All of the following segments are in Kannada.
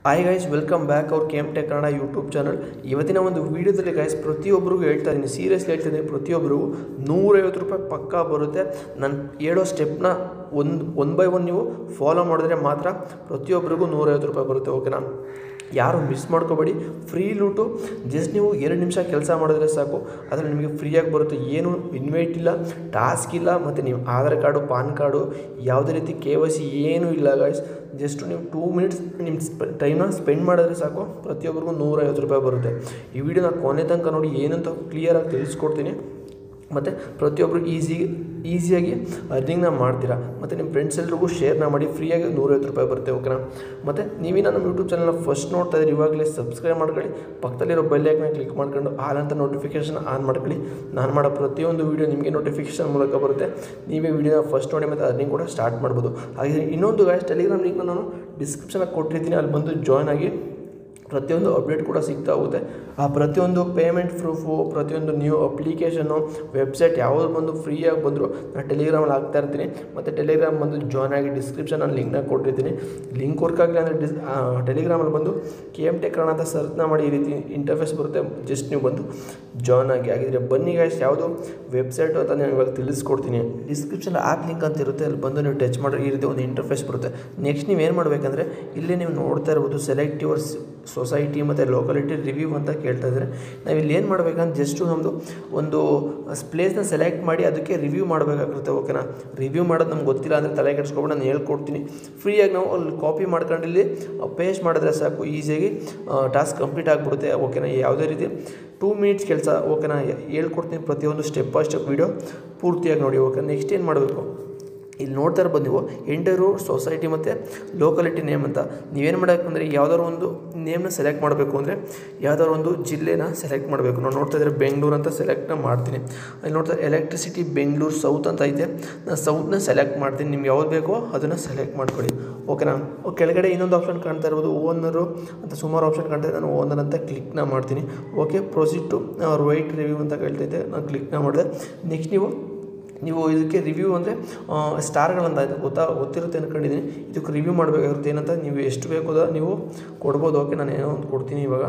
ಹಾಯ್ ಗೈಸ್ ವೆಲ್ಕಮ್ ಬ್ಯಾಕ್ ಅವ್ರ K M tech Kannada YouTube channel ಇವತ್ತಿನ ಒಂದು ವೀಡಿಯೋದಲ್ಲಿ ಗೈಸ್ ಪ್ರತಿಯೊಬ್ಬರಿಗೂ ಹೇಳ್ತಾ ಇದ್ದೀನಿ ಸೀರಿಯಸ್ಲಿ ಹೇಳ್ತಾ ಇದ್ದೀನಿ ಪ್ರತಿಯೊಬ್ಬರಿಗೂ ನೂರೈವತ್ತು ರೂಪಾಯಿ ಪಕ್ಕಾ ಬರುತ್ತೆ ನಾನು ಹೇಳೋ ಸ್ಟೆಪ್ನ ಒಂದು ಒನ್ ಬೈ ಒನ್ ನೀವು ಫಾಲೋ ಮಾಡಿದ್ರೆ ಮಾತ್ರ ಪ್ರತಿಯೊಬ್ಬರಿಗೂ ನೂರೈವತ್ತು ರೂಪಾಯಿ ಬರುತ್ತೆ ಓಕೆನಾ ಯಾರು ಮಿಸ್ ಮಾಡ್ಕೋಬೇಡಿ ಫ್ರೀ ಲೂಟು ಜಸ್ಟ್ ನೀವು ಎರಡು ನಿಮಿಷ ಕೆಲಸ ಮಾಡಿದ್ರೆ ಸಾಕು ಅದರಲ್ಲಿ ನಿಮಗೆ ಫ್ರೀಯಾಗಿ ಬರುತ್ತೆ ಏನು ಇನ್ವೈಟ್ ಇಲ್ಲ ಟಾಸ್ಕ್ ಇಲ್ಲ ಮತ್ತು ನೀವು ಆಧಾರ್ ಕಾರ್ಡು ಪಾನ್ ಕಾರ್ಡು ಯಾವುದೇ ರೀತಿ ಕೆ ವೈ ಸಿ ಏನೂ ಇಲ್ಲ ಗಾಯ್ಸ್ ಜಸ್ಟ್ ನೀವು ಟೂ ಮಿನಿಟ್ಸ್ ನಿಮ್ಮ ಸ್ಪ ಟೈಮ್ನ ಸ್ಪೆಂಡ್ ಮಾಡಿದ್ರೆ ಸಾಕು ಪ್ರತಿಯೊಬ್ಬರಿಗೂ ನೂರೈವತ್ತು ರೂಪಾಯಿ ಬರುತ್ತೆ ಈ ವಿಡಿಯೋನ ಕೊನೆ ತನಕ ನೋಡಿ ಏನಂತ ಕ್ಲಿಯರಾಗಿ ತಿಳಿಸ್ಕೊಡ್ತೀನಿ ಮತ್ತು ಪ್ರತಿಯೊಬ್ಬರು ಈಸಿ ಈಸಿಯಾಗಿ ಅರ್ನಿಂಗ್ನ ಮಾಡ್ತೀರಾ ಮತ್ತು ನಿಮ್ಮ ಫ್ರೆಂಡ್ಸ್ ಎಲ್ರಿಗೂ ಶೇರ್ನ ಮಾಡಿ ಫ್ರೀಯಾಗಿ ನೂರೈವತ್ತು ರೂಪಾಯಿ ಬರುತ್ತೆ ಓಕೆನಾ ಮತ್ತು ನೀವೇ ನಮ್ಮ ಯೂಟ್ಯೂಬ್ ಚಾನಲ್ನ ಫಸ್ಟ್ ನೋಡ್ತಾ ಇದ್ದೀರಿ ಇವಾಗಲೇ ಸಬ್ಸ್ಕ್ರೈಬ್ ಮಾಡ್ಕೊಳ್ಳಿ ಪಕ್ಕದಲ್ಲಿರೋ ಬೆಲ್ ಐಕನ್ನ ಕ್ಲಿಕ್ ಮಾಡ್ಕೊಂಡು ಆಲ್ ಅಂತ ನೋಟಿಫಿಕೇಷನ್ ಆನ್ ಮಾಡ್ಕೊಳ್ಳಿ ನಾನು ಮಾಡೋ ಪ್ರತಿಯೊಂದು ವೀಡಿಯೋ ನಿಮಗೆ ನೋಟಿಫಿಕೇಷನ್ ಮೂಲಕ ಬರುತ್ತೆ ನೀವೇ ವೀಡಿಯೋನ ಫಸ್ಟ್ ನೋಡಿ ಮತ್ತು ಅರ್ನಿಂಗ್ ಕೂಡ ಸ್ಟಾರ್ಟ್ ಮಾಡ್ಬೋದು ಹಾಗೆ ಇನ್ನೊಂದು ಗಾಯ್ಸ್ ಟೆಲಿಗ್ರಾಮ್ ಲಿಂಕ್ನ ನಾನು ಡಿಸ್ಕ್ರಿಪ್ಷನಾಗಿ ಕೊಟ್ಟಿರ್ತೀನಿ ಅಲ್ಲಿ ಬಂದು ಜಾಯ್ನ್ ಆಗಿ ಪ್ರತಿಯೊಂದು ಅಪ್ಡೇಟ್ ಕೂಡ ಸಿಗ್ತಾ ಹೋಗುತ್ತೆ ಆ ಪ್ರತಿಯೊಂದು ಪೇಮೆಂಟ್ ಪ್ರೂಫು ಪ್ರತಿಯೊಂದು ನ್ಯೂ ಅಪ್ಲಿಕೇಶನ್ನು ವೆಬ್ಸೈಟ್ ಯಾವುದು ಬಂದು ಫ್ರೀಯಾಗಿ ಬಂದರೂ ನಾನು ಟೆಲಿಗ್ರಾಮಲ್ಲಿ ಹಾಕ್ತಾ ಇರ್ತೀನಿ ಮತ್ತು ಟೆಲಿಗ್ರಾಮ್ ಬಂದು ಜಾಯ್ನ್ ಆಗಿ ಡಿಸ್ಕ್ರಿಪ್ಷನಲ್ಲಿ ಲಿಂಕ್ನ ಕೊಟ್ಟಿರ್ತೀನಿ ಲಿಂಕ್ ವರ್ಕ್ ಆಗಲಿ ಅಂದರೆ ಡಿಸ್ ಟೆಲಿಗ್ರಾಮಲ್ಲಿ ಬಂದು ಕೆ ಎಮ್ ಟೆಕ್ ಕನ್ನಡ ಅಂತ ಸರ್ಚ್ನ ಮಾಡಿ ಈ ರೀತಿ ಇಂಟರ್ಫೇಸ್ ಬರುತ್ತೆ ಜಸ್ಟ್ ನೀವು ಬಂದು ಜಾಯ್ನ್ ಆಗಿ ಆಗಿದ್ರೆ ಬನ್ನಿ ಗಾಯ್ಸ್ ಯಾವುದು ವೆಬ್ಸೈಟು ಅಂತ ನಾನು ಇವಾಗ ತಿಳಿಸ್ಕೊಡ್ತೀನಿ ಡಿಸ್ಕ್ರಿಪ್ಷನ್ ಆ್ಯಪ್ ಲಿಂಕ್ ಅಂತ ಇರುತ್ತೆ ಅಲ್ಲಿ ಬಂದು ನೀವು ಟಚ್ ಮಾಡಿ ಈ ರೀತಿ ಒಂದು ಇಂಟರ್ಫೇಸ್ ಬರುತ್ತೆ ನೆಕ್ಸ್ಟ್ ನೀವು ಏನು ಮಾಡಬೇಕಂದ್ರೆ ಇಲ್ಲಿ ನೀವು ನೋಡ್ತಾ ಇರ್ಬೋದು ಸೆಲೆಕ್ಟ್ ಯುವರ್ ಸೊಸೈಟಿ ಮತ್ತು ಲೋಕಲಿಟಿ ರಿವ್ಯೂ ಅಂತ ಕೇಳ್ತಾ ಇದ್ದಾರೆ ನಾವು ಇಲ್ಲಿ ಏನು ಮಾಡಬೇಕಂದ್ರೆ ಜಸ್ಟು ನಮ್ಮದು ಒಂದು ಪ್ಲೇಸ್ನ ಸೆಲೆಕ್ಟ್ ಮಾಡಿ ಅದಕ್ಕೆ ರಿವ್ಯೂ ಮಾಡಬೇಕಾಗಿರುತ್ತೆ ಓಕೆನಾ ರಿವ್ಯೂ ಮಾಡೋದು ನಮ್ಗೆ ಗೊತ್ತಿಲ್ಲ ಅಂದರೆ ತಲೆ ಕೆಡಿಸ್ಕೊಬಿಟ್ಟು ನಾನು ಹೇಳ್ಕೊಡ್ತೀನಿ ಫ್ರೀಯಾಗಿ ನಾವು ಅಲ್ಲಿ ಕಾಪಿ ಮಾಡ್ಕೊಂಡು ಇಲ್ಲಿ ಪೇಸ್ಟ್ ಮಾಡಿದ್ರೆ ಸಾಕು ಈಸಿಯಾಗಿ ಟಾಸ್ಕ್ ಕಂಪ್ಲೀಟ್ ಆಗಿಬಿಡುತ್ತೆ ಓಕೆನಾ ಯಾವುದೇ ರೀತಿ ಟೂ ಮಿನಿಟ್ಸ್ ಕೆಲಸ ಓಕೆನಾ ಹೇಳ್ಕೊಡ್ತೀನಿ ಪ್ರತಿಯೊಂದು ಸ್ಟೆಪ್ ಬೈ ಸ್ಟೆಪ್ ವೀಡಿಯೋ ಪೂರ್ತಿಯಾಗಿ ನೋಡಿ ಓಕೆ ನೆಕ್ಸ್ಟ್ ಏನು ಮಾಡಬೇಕು ಇಲ್ಲಿ ನೋಡ್ತಾ ಇರ್ಬೋದು ನೀವು ಎಂಟರು ಸೊಸೈಟಿ ಮತ್ತು ಲೋಕಲಿಟಿ ನೇಮ್ ಅಂತ ನೀವೇನು ಮಾಡಬೇಕಂದ್ರೆ ಯಾವ್ದಾದ್ರು ಒಂದು ನೇಮ್ನ ಸೆಲೆಕ್ಟ್ ಮಾಡಬೇಕು ಅಂದರೆ ಯಾವ್ದಾದ್ರು ಒಂದು ಜಿಲ್ಲೆನ ಸೆಲೆಕ್ಟ್ ಮಾಡಬೇಕು ನಾವು ನೋಡ್ತಾ ಇದ್ದರೆ ಬೆಂಗಳೂರು ಅಂತ ಸೆಲೆಕ್ಟ್ನ ಮಾಡ್ತೀನಿ ಅಲ್ಲಿ ನೋಡ್ತಾ ಎಲೆಕ್ಟ್ರಿಸಿಟಿ ಬೆಂಗಳೂರು ಸೌತ್ ಅಂತ ಐತೆ ನಾನು ಸೌತ್ನ ಸೆಲೆಕ್ಟ್ ಮಾಡ್ತೀನಿ ನಿಮ್ಗೆ ಯಾವ್ದು ಬೇಕೋ ಅದನ್ನು ಸೆಲೆಕ್ಟ್ ಮಾಡ್ಕೊಳ್ಳಿ ಓಕೆನಾ ಕೆಳಗಡೆ ಇನ್ನೊಂದು ಆಪ್ಷನ್ ಕಾಣ್ತಾ ಇರ್ಬೋದು ಓನರು ಅಂತ ಸುಮಾರು ಆಪ್ಷನ್ ಕಾಣ್ತಾ ಇದೆ ನಾನು ಓನರ್ ಅಂತ ಕ್ಲಿಕ್ನ ಮಾಡ್ತೀನಿ okay proceed to write review ಅಂತ ಕೇಳ್ತೈತೆ ನಾನು ಕ್ಲಿಕ್ನ ಮಾಡಿದೆ ನೆಕ್ಸ್ಟ್ ನೀವು ನೀವು ಇದಕ್ಕೆ ರಿವ್ಯೂ ಅಂದರೆ ಸ್ಟಾರ್ಗಳಂತ ಆಯಿತು ಗೊತ್ತಾ ಗೊತ್ತಿರುತ್ತೆ ಅಂದ್ಕೊಂಡಿದ್ದೀನಿ ಇದಕ್ಕೆ ರಿವ್ಯೂ ಮಾಡಬೇಕಾಗಿರುತ್ತೆ ಏನಂತ ನೀವು ಎಷ್ಟು ಬೇಕು ಅದ ನೀವು ಕೊಡ್ಬೋದು ಓಕೆ ನಾನು ಏನೋ ಒಂದು ಕೊಡ್ತೀನಿ ಇವಾಗ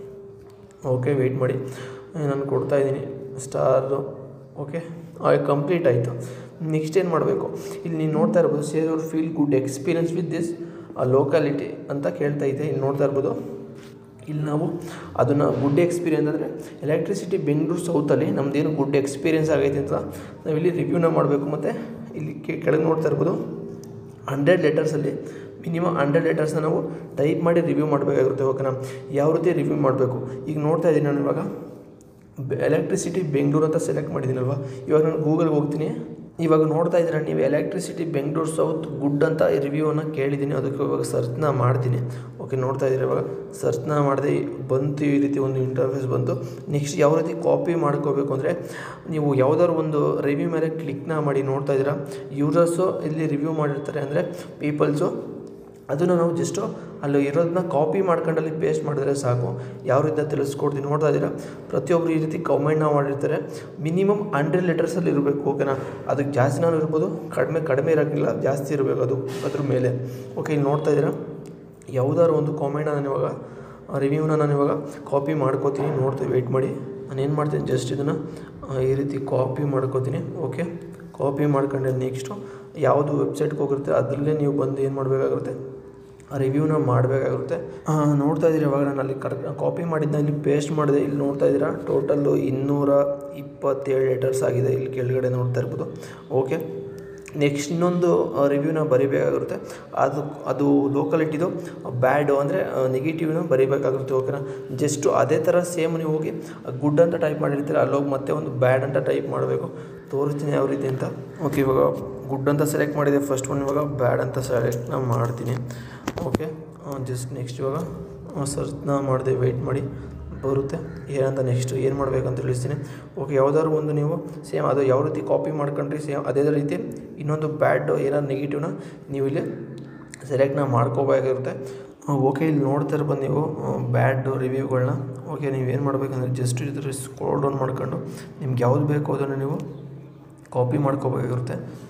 ಓಕೆ ವೆಯ್ಟ್ ಮಾಡಿ ನಾನು ಕೊಡ್ತಾಯಿದ್ದೀನಿ ಸ್ಟಾರ್ದು ಓಕೆ ಕಂಪ್ಲೀಟ್ ಆಯಿತು ನೆಕ್ಸ್ಟ್ ಏನು ಮಾಡಬೇಕು ಇಲ್ಲಿ ನೀವು ನೋಡ್ತಾ ಇರ್ಬೋದು share your feel good experience with this locality ಅಂತ ಕೇಳ್ತಾ ಇದೆ ಇಲ್ಲಿ ನೋಡ್ತಾ ಇರ್ಬೋದು ಇಲ್ಲಿ ನಾವು ಅದನ್ನು ಗುಡ್ ಎಕ್ಸ್ಪೀರಿಯನ್ಸ್ ಅಂದರೆ ಎಲೆಕ್ಟ್ರಿಸಿಟಿ ಬೆಂಗಳೂರು ಸೌತಲ್ಲಿ ನಮ್ಮದೇನು ಗುಡ್ ಎಕ್ಸ್ಪೀರಿಯನ್ಸ್ ಆಗೈತೆ ಅಂತ ನಾವಿಲ್ಲಿ ರಿವ್ಯೂನ ಮಾಡಬೇಕು ಮತ್ತು ಇಲ್ಲಿ ಕೆಳಗೆ ನೋಡ್ತಾ ಇರ್ಬೋದು ಹಂಡ್ರೆಡ್ ಲೆಟರ್ಸಲ್ಲಿ ಮಿನಿಮಮ್ ಹಂಡ್ರೆಡ್ ಲೆಟರ್ಸ್ನ ನಾವು ಟೈಪ್ ಮಾಡಿ ರಿವ್ಯೂ ಮಾಡಬೇಕಾಗಿರುತ್ತೆ ಓಕೆನಾ ಯಾವ ರೀತಿ ರಿವ್ಯೂ ಮಾಡಬೇಕು ಈಗ ನೋಡ್ತಾ ಇದ್ದೀನಿ ನಾನು ಇವಾಗ ಎಲೆಕ್ಟ್ರಿಸಿಟಿ ಬೆಂಗಳೂರು ಅಂತ ಸೆಲೆಕ್ಟ್ ಮಾಡಿದ್ದೀನಲ್ವ ಇವಾಗ ನಾನು ಗೂಗಲ್ಗೆ ಹೋಗ್ತೀನಿ ಇವಾಗ ನೋಡ್ತಾ ಇದ್ದೀರಾ ನೀವು ಎಲೆಕ್ಟ್ರಿಸಿಟಿ ಬೆಂಗಳೂರು ಸೌತ್ ಗುಡ್ ಅಂತ ರಿವ್ಯೂವನ್ನು ಕೇಳಿದ್ದೀನಿ ಅದಕ್ಕೆ ಇವಾಗ ಸರ್ಚ್ನ ಮಾಡ್ತೀನಿ ಓಕೆ ನೋಡ್ತಾ ಇದ್ದೀರಾ ಇವಾಗ ಸರ್ಚ್ನ ಮಾಡಿದೆ ಬಂತು ಈ ರೀತಿ ಒಂದು ಇಂಟರ್ಫೇಸ್ ಬಂತು ನೆಕ್ಸ್ಟ್ ಯಾವ ರೀತಿ ಕಾಪಿ ಮಾಡ್ಕೋಬೇಕು ಅಂದರೆ ನೀವು ಯಾವುದಾದ್ರು ಒಂದು ರಿವ್ಯೂ ಮೇಲೆ ಕ್ಲಿಕ್ನ ಮಾಡಿ ನೋಡ್ತಾ ಇದ್ದೀರಾ ಯೂಸರ್ಸು ಇಲ್ಲಿ ರಿವ್ಯೂ ಮಾಡಿರ್ತಾರೆ ಅಂದರೆ ಪೀಪಲ್ಸು ಅದನ್ನು ನಾವು ಜಸ್ಟು ಅಲ್ಲಿ ಇರೋದನ್ನ ಕಾಪಿ ಮಾಡ್ಕೊಂಡಲ್ಲಿ ಪೇಸ್ಟ್ ಮಾಡಿದ್ರೆ ಸಾಕು ಯಾವ ರೀತಿ ತಿಳಿಸ್ಕೊಡ್ತೀನಿ ನೋಡ್ತಾ ಇದ್ದೀರಾ ಪ್ರತಿಯೊಬ್ಬರು ಈ ರೀತಿ ಕಮೆಂಟ್ನ ಮಾಡಿರ್ತಾರೆ ಮಿನಿಮಮ್ ಹಂಡ್ರೆಡ್ ಲೆಟರ್ಸಲ್ಲಿ ಇರಬೇಕು ಓಕೆನಾ ಅದಕ್ಕೆ ಜಾಸ್ತಿನೂ ಇರ್ಬೋದು ಕಡಿಮೆ ಕಡಿಮೆ ಇರೋಕ್ಕಿಲ್ಲ ಜಾಸ್ತಿ ಇರಬೇಕು ಅದು ಅದ್ರ ಮೇಲೆ ಓಕೆ ಇಲ್ಲಿ ನೋಡ್ತಾ ಇದ್ದೀರಾ ಯಾವುದಾದ್ರು ಒಂದು ಕಾಮೆಂಟ್ನ ನಾನು ಇವಾಗ ರಿವ್ಯೂನ ನಾನು ಇವಾಗ ಕಾಪಿ ಮಾಡ್ಕೋತೀನಿ ನೋಡ್ತೀವಿ ವೆಯ್ಟ್ ಮಾಡಿ ನಾನು ಏನು ಮಾಡ್ತೀನಿ ಜಸ್ಟ್ ಇದನ್ನು ಈ ರೀತಿ ಕಾಪಿ ಮಾಡ್ಕೋತೀನಿ ಓಕೆ ಕಾಪಿ ಮಾಡ್ಕೊಂಡೆ ನೆಕ್ಸ್ಟು ಯಾವುದು ವೆಬ್ಸೈಟ್ಗೆ ಹೋಗಿರುತ್ತೆ ಅದರಲ್ಲೇ ನೀವು ಬಂದು ಏನು ಮಾಡಬೇಕಾಗುತ್ತೆ ರಿವ್ಯೂನ ಮಾಡಬೇಕಾಗುತ್ತೆ ನೋಡ್ತಾ ಇದ್ದೀರಿ ಇವಾಗ ನಾನು ಅಲ್ಲಿ ಕರ್ ಕಾಪಿ ಮಾಡಿದ್ದ ಇಲ್ಲಿ ಪೇಸ್ಟ್ ಮಾಡಿದೆ ಇಲ್ಲಿ ನೋಡ್ತಾ ಇದ್ದೀರಾ ಟೋಟಲ್ಲು ಇನ್ನೂರ ಇಪ್ಪತ್ತೇಳು ಲೆಟರ್ಸ್ ಆಗಿದೆ ಇಲ್ಲಿ ಕೆಳಗಡೆ ನೋಡ್ತಾ ಇರ್ಬೋದು ಓಕೆ ನೆಕ್ಸ್ಟ್ ಇನ್ನೊಂದು ರಿವ್ಯೂನ ಬರೀಬೇಕಾಗಿರುತ್ತೆ ಅದು ಅದು ಲೋಕಲಿಟಿದು ಬ್ಯಾಡು ಅಂದರೆ ನೆಗೆಟಿವ್ನ ಬರೀಬೇಕಾಗಿರುತ್ತೆ ಓಕೆನಾ ಜಸ್ಟು ಅದೇ ಥರ ಸೇಮ್ ನೀವು ಹೋಗಿ ಗುಡ್ ಅಂತ ಟೈಪ್ ಮಾಡಿರ್ತೀರ ಅಲ್ಲೋಗಿ ಮತ್ತೆ ಒಂದು ಬ್ಯಾಡ್ ಅಂತ ಟೈಪ್ ಮಾಡಬೇಕು ತೋರಿಸ್ತೀನಿ ಯಾವ ರೀತಿ ಅಂತ ಓಕೆ ಇವಾಗ ಗುಡ್ ಅಂತ ಸೆಲೆಕ್ಟ್ ಮಾಡಿದೆ ಫಸ್ಟ್ ಒನ್ ಇವಾಗ ಬ್ಯಾಡ್ ಅಂತ ಸೆಲೆಕ್ಟ್ನ ಮಾಡ್ತೀನಿ ಓಕೆ ಜಸ್ಟ್ ನೆಕ್ಸ್ಟ್ ಇವಾಗ ಸರ್ಚ್ನ ಮಾಡಿದೆ ವೆಯ್ಟ್ ಮಾಡಿ ಬರುತ್ತೆ ಏನಂತ ನೆಕ್ಸ್ಟ್ ಏನು ಮಾಡಬೇಕಂತ ತಿಳಿಸ್ತೀನಿ ಓಕೆ ಯಾವುದಾದ್ರು ಒಂದು ನೀವು ಸೇಮ್ ಅದು ಯಾವ ರೀತಿ ಕಾಪಿ ಮಾಡ್ಕೊಂಡ್ರಿ ಸೇಮ್ ಅದೇ ರೀತಿ ಇನ್ನೊಂದು ಬ್ಯಾಡ್ ಏನಾದ್ರು ನೆಗೆಟಿವ್ನ ನೀವು ಇಲ್ಲಿ ಸೆಲೆಕ್ಟ್ನ ಮಾಡ್ಕೋಬೇಕಾಗಿರುತ್ತೆ ಓಕೆ ಇಲ್ಲಿ ನೋಡ್ತಾ ಇರ್ಬೋದು ನೀವು ಬ್ಯಾಡ್ ರಿವ್ಯೂಗಳನ್ನ ಓಕೆ ನೀವು ಏನು ಮಾಡಬೇಕಂದ್ರೆ ಜಸ್ಟ್ ಇದ್ರ ಸ್ಕ್ರೋಲ್ ಡೌನ್ ಮಾಡ್ಕೊಂಡು ನಿಮ್ಗೆ ಯಾವ್ದು ಬೇಕೋ ಅದನ್ನು ನೀವು ಕಾಪಿ ಮಾಡ್ಕೋಬೇಕಾಗಿರುತ್ತೆ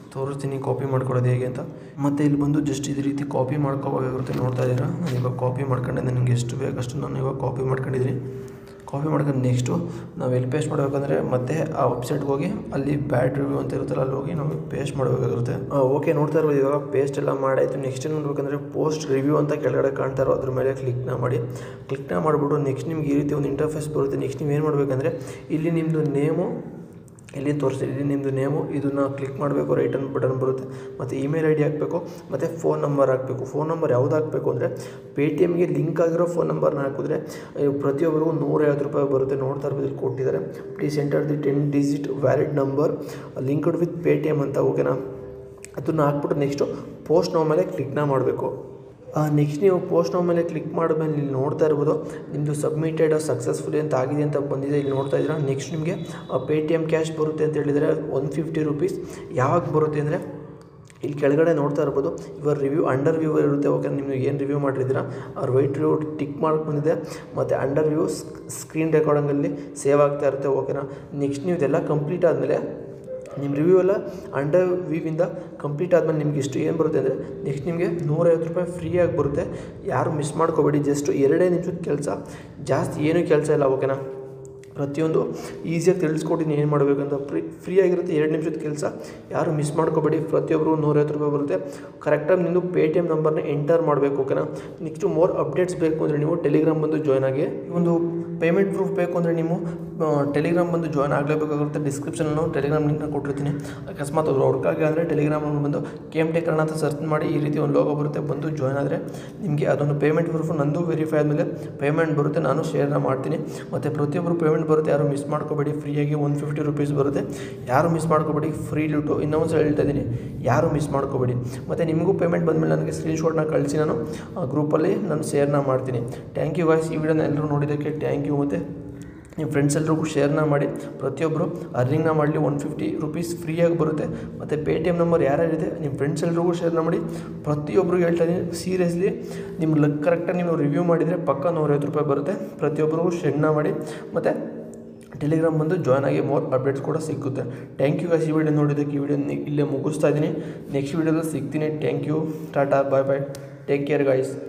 ತೋರಿಸ್ತೀನಿ ಕಾಪಿ ಮಾಡ್ಕೊಳ್ಳೋದು ಹೇಗೆ ಅಂತ ಮತ್ತು ಇಲ್ಲಿ ಬಂದು ಜಸ್ಟ್ ಇದೇ ರೀತಿ ಕಾಪಿ ಮಾಡ್ಕೋಬೇಕಾಗಿರುತ್ತೆ ನೋಡ್ತಾ ಇದ್ದೀರಾ ನಾನು ಇವಾಗ ಕಾಪಿ ಮಾಡ್ಕೊಂಡೆ ನನಗೆ ಎಷ್ಟು ಬೇಕಷ್ಟು ನಾನು ಇವಾಗ ಕಾಪಿ ಮಾಡ್ಕೊಂಡಿದ್ದೀನಿ ಕಾಪಿ ಮಾಡ್ಕೊಂಡು ನೆಕ್ಸ್ಟು ನಾವು ಎಲ್ಲಿ ಪೇಸ್ಟ್ ಮಾಡಬೇಕಂದ್ರೆ ಮತ್ತೆ ಆ ವೆಬ್ಸೈಟ್ಗೆ ಹೋಗಿ ಅಲ್ಲಿ ಬ್ಯಾಡ್ ರಿವ್ಯೂ ಅಂತ ಇರುತ್ತಲ್ಲ ಅಲ್ಲಿ ಹೋಗಿ ನಾವು ಪೇಸ್ಟ್ ಮಾಡಬೇಕಾಗಿರುತ್ತೆ ಓಕೆ ನೋಡ್ತಾ ಇರ್ಬೋದು ಇವಾಗ ಪೇಸ್ಟ್ ಎಲ್ಲ ಮಾಡಾಯಿತು ನೆಕ್ಸ್ಟ್ ಏನು ಮಾಡ್ಬೇಕಂದ್ರೆ ಪೋಸ್ಟ್ ರಿವ್ಯೂ ಅಂತ ಕೆಳಗಡೆ ಕಾಣ್ತಾ ಇರೋ ಅದ್ರ ಮೇಲೆ ಕ್ಲಿಕ್ನ ಮಾಡಿ ಕ್ಲಿಕ್ನ ಮಾಡಿಬಿಟ್ಟು ನೆಕ್ಸ್ಟ್ ನಿಮ್ಗೆ ಈ ರೀತಿ ಒಂದು ಇಂಟರ್ಫೇಸ್ ಬರುತ್ತೆ ನೆಕ್ಸ್ಟ್ ನೀವು ಏನು ಮಾಡಬೇಕಂದ್ರೆ ಇಲ್ಲಿ ನಿಮ್ಮದು ನೇಮು ಇಲ್ಲಿ ತೋರಿಸ್ತೀನಿ ಇಲ್ಲಿ ನಿಮ್ಮದು ನೇಮು ಇದನ್ನು ಕ್ಲಿಕ್ ಮಾಡಬೇಕು ರೈಟ್ ಅನ್ ಬಟನ್ ಬರುತ್ತೆ ಮತ್ತು ಇಮೇಲ್ ಐ ಡಿ ಹಾಕಬೇಕು ಮತ್ತು ಫೋನ್ ನಂಬರ್ ಹಾಕಬೇಕು ಫೋನ್ ನಂಬರ್ ಯಾವ್ದು ಹಾಕಬೇಕು ಅಂದರೆ ಪೇ ಟಿ ಎಮ್ಗೆ ಲಿಂಕ್ ಆಗಿರೋ ಫೋನ್ ನಂಬರ್ನ ಹಾಕಿದ್ರೆ ಅಹ್, ಪ್ರತಿಯೊಬ್ಬರಿಗೂ ನೂರೈವತ್ತು ರೂಪಾಯಿ ಬರುತ್ತೆ ನೋಡ್ತಾ ಇರ್ಬೋದು ಇಲ್ಲಿ ಕೊಟ್ಟಿದ್ದಾರೆ please enter the ten digit valid number linked with Paytm ಅಂತ ಓಕೆನಾ ಅದನ್ನು ಹಾಕ್ಬಿಟ್ಟು ನೆಕ್ಸ್ಟು ಪೋಸ್ಟ್ ನಾವು ಮೇಲೆ ಕ್ಲಿಕ್ನ ಮಾಡಬೇಕು ನೆಕ್ಸ್ಟ್ ನೀವು ಪೋಸ್ಟ್ ನಾವು ಮೇಲೆ ಕ್ಲಿಕ್ ಮಾಡಿದ್ಮೇಲೆ ಇಲ್ಲಿ ನೋಡ್ತಾ ಇರ್ಬೋದು ನಿಮ್ಮದು ಸಬ್ಮಿಟೆಡ್ ಸಕ್ಸಸ್ಫುಲಿ ಅಂತ ಆಗಿದೆ ಅಂತ ಬಂದಿದೆ ಇಲ್ಲಿ ನೋಡ್ತಾ ಇದ್ದೀರಾ ನೆಕ್ಸ್ಟ್ ನಿಮಗೆ ಪೇ ಟಿ ಎಮ್ ಕ್ಯಾಶ್ ಬರುತ್ತೆ ಅಂತ ಹೇಳಿದರೆ ಒನ್ ಫಿಫ್ಟಿ ರುಪೀಸ್ ಯಾವಾಗ ಬರುತ್ತೆ ಅಂದರೆ ಇಲ್ಲಿ ಕೆಳಗಡೆ ನೋಡ್ತಾ ಇರ್ಬೋದು ಇವಾಗ ರಿವ್ಯೂ ಅಂಡರ್ ವ್ಯೂ ಇರುತ್ತೆ ಓಕೆ ನೀವು ಏನು ರಿವ್ಯೂ ಮಾಡಿರ್ತೀರಾ ಅವ್ರು ವೈಟ್ ರಿವ್ಯೂ ಟಿಕ್ ಮಾಡಕ್ಕೆ ಬಂದಿದೆ ಮತ್ತು ಅಂಡರ್ ವ್ಯೂ ಸ್ಕ್ರೀನ್ ರೆಕಾರ್ಡಿಂಗಲ್ಲಿ ಸೇವ್ ಆಗ್ತಾ ಇರುತ್ತೆ ಓಕೆನಾ ನೆಕ್ಸ್ಟ್ ನೀವು ಇದೆಲ್ಲ ಕಂಪ್ಲೀಟ್ ಆದಮೇಲೆ ನಿಮ್ಮ ರಿವ್ಯೂ ಎಲ್ಲ ಅಂಡರ್ ವ್ಯೂವಿಂದ ಕಂಪ್ಲೀಟ್ ಆದಮೇಲೆ ನಿಮ್ಗೆ ಇಷ್ಟು ಏನು ಬರುತ್ತೆ ಅಂದರೆ ನೆಕ್ಸ್ಟ್ ನಿಮಗೆ ನೂರೈವತ್ತು ರೂಪಾಯಿ ಫ್ರೀಯಾಗಿ ಬರುತ್ತೆ ಯಾರು ಮಿಸ್ ಮಾಡ್ಕೋಬೇಡಿ ಜಸ್ಟ್ ಎರಡೇ ನಿಮಿಷದ ಕೆಲಸ ಜಾಸ್ತಿ ಏನೂ ಕೆಲಸ ಇಲ್ಲ ಓಕೆನಾ ಪ್ರತಿಯೊಂದು ಈಸಿಯಾಗಿ ತಿಳಿಸ್ಕೊಟ್ಟಿನಿ ಏನು ಮಾಡಬೇಕಂತ ಫ್ರೀ ಫ್ರೀ ಆಗಿರುತ್ತೆ ಎರಡು ನಿಮಿಷದ ಕೆಲಸ ಯಾರು ಮಿಸ್ ಮಾಡ್ಕೋಬೇಡಿ ಪ್ರತಿಯೊಬ್ಬರು ನೂರೈವತ್ತು ರೂಪಾಯಿ ಬರುತ್ತೆ ಕರೆಕ್ಟಾಗಿ ನಿಮ್ಮದು ಪೇ ಟಿ ಎಮ್ ನಂಬರ್ನ ಎಂಟರ್ ಮಾಡಬೇಕು ಓಕೆನಾ ನೆಕ್ಸ್ಟು ಮೋರ್ ಅಪ್ಡೇಟ್ಸ್ ಬೇಕು ಅಂದರೆ ನೀವು ಟೆಲಿಗ್ರಾಮ್ ಬಂದು ಜಾಯ್ನ್ ಆಗಿ ಈ ಒಂದು ಪೇಮೆಂಟ್ ಪ್ರೂಫ್ ಬೇಕು ಅಂದರೆ ನೀವು ಟೆಲಿಗ್ರಾಮ್ ಬಂದು ಜಾಯ್ನ್ ಆಗಲೇಬೇಕಾಗುತ್ತೆ ಡಿಸ್ಕ್ರಿಪ್ಷನ್ನು ಟೆಲಿಗ್ರಾಮ್ ಲಿಂಕ್ನ ಕೊಟ್ಟಿರ್ತೀನಿ ಅಕಸ್ಮಾತ್ ಅದು ಹುಡುಕಾಗಿ ಅಂದರೆ ಟೆಲಿಗ್ರಾಮಲ್ಲಿ ಬಂದು ಕೆ ಎಮ್ ಟೆಕ್ ಕನ್ನಡ ಅಂತ ಸರ್ಚ್ ಮಾಡಿ ಈ ರೀತಿ ಒಂದು ಲೋಗೋ ಬರುತ್ತೆ ಬಂದು ಜಾಯ್ನ್ ಆದರೆ ನಿಮಗೆ ಅದೊಂದು ಪೇಮೆಂಟ್ ಪ್ರೂಫ್ ನಂದು ವೆರಿಫೈ ಆದಮೇಲೆ ಪೇಮೆಂಟ್ ಬರುತ್ತೆ ನಾನು ಶೇರ್ನ ಮಾಡ್ತೀನಿ ಮತ್ತು ಪ್ರತಿಯೊಬ್ಬರು ಪೇಮೆಂಟ್ ಬರುತ್ತೆ ಯಾರು ಮಿಸ್ ಮಾಡ್ಕೋಬೇಡಿ ಫ್ರೀಯಾಗಿ ಒನ್ ಫಿಫ್ಟಿ ರುಪೀಸ್ ಬರುತ್ತೆ ಯಾರು ಮಿಸ್ ಮಾಡ್ಕೋಬೇಡಿ ಫ್ರೀ ಲೂಟು ಇನ್ನೊಂದು ಸಲ ಹೇಳ್ತಾ ಇದ್ದೀನಿ ಯಾರು ಮಿಸ್ ಮಾಡ್ಕೋಬೇಡಿ ಮತ್ತು ನಿಮಗೂ ಪೇಮೆಂಟ್ ಬಂದಮೇಲೆ ನನಗೆ ಸ್ಕ್ರೀನ್ಶಾಟ್ನ ಕಳಿಸಿ ನಾನು ಗ್ರೂಪಲ್ಲಿ ನಾನು ಶೇರ್ನ ಮಾಡ್ತೀನಿ ಥ್ಯಾಂಕ್ ಯು ಗಾಯ್ಸ್ ಈ ವಿಡಿಯೋನ ಎಲ್ಲರೂ ನೋಡಿದ್ದಕ್ಕೆ ಥ್ಯಾಂಕ್ ಯು ಮತ್ತು ನಿಮ್ಮ ಫ್ರೆಂಡ್ಸ್ ಎಲ್ರಿಗೂ ಶೇರ್ನ ಮಾಡಿ ಪ್ರತಿಯೊಬ್ಬರು ಅರ್ನಿಂಗ್ನ ಮಾಡಲಿ ಒನ್ ಫಿಫ್ಟಿ ರುಪೀಸ್ ಫ್ರೀಯಾಗಿ ಬರುತ್ತೆ ಮತ್ತು ಪೇ ಟಿ ಎಮ್ ನಂಬರ್ ಯಾರ್ಯಾರಿದೆ ನಿಮ್ಮ ಫ್ರೆಂಡ್ಸ್ ಎಲ್ರಿಗೂ ಶೇರ್ನ ಮಾಡಿ ಪ್ರತಿಯೊಬ್ಬರಿಗೂ ಹೇಳ್ತಾ ಇದ್ದೀನಿ ಸೀರಿಯಸ್ಲಿ ನಿಮ್ಮ ಲಕ್ ಕರೆಕ್ಟಾಗಿ ನೀವು ರಿವ್ಯೂ ಮಾಡಿದರೆ ಪಕ್ಕ ನೂರೈವತ್ತು ರೂಪಾಯಿ ಬರುತ್ತೆ ಪ್ರತಿಯೊಬ್ಬರಿಗೂ ಶೇರ್ನ ಮಾಡಿ ಮತ್ತು ಟೆಲಿಗ್ರಾಮ್ ಬಂದು ಜಾಯ್ನ್ ಆಗಿ ಮೋರ್ ಅಪ್ಡೇಟ್ಸ್ ಕೂಡ ಸಿಕ್ಕುತ್ತೆ ಥ್ಯಾಂಕ್ ಯು ಗಾಯ್ಸ್ ಈ ವಿಡಿಯೋ ನೋಡಿದ್ದಕ್ಕೆ ಈ ವಿಡಿಯೋ ಇಲ್ಲೇ ಮುಗಿಸ್ತಾ ಇದ್ದೀನಿ ನೆಕ್ಸ್ಟ್ ವಿಡಿಯೋದಲ್ಲಿ ಸಿಗ್ತೀನಿ thank you tata bye bye take care guys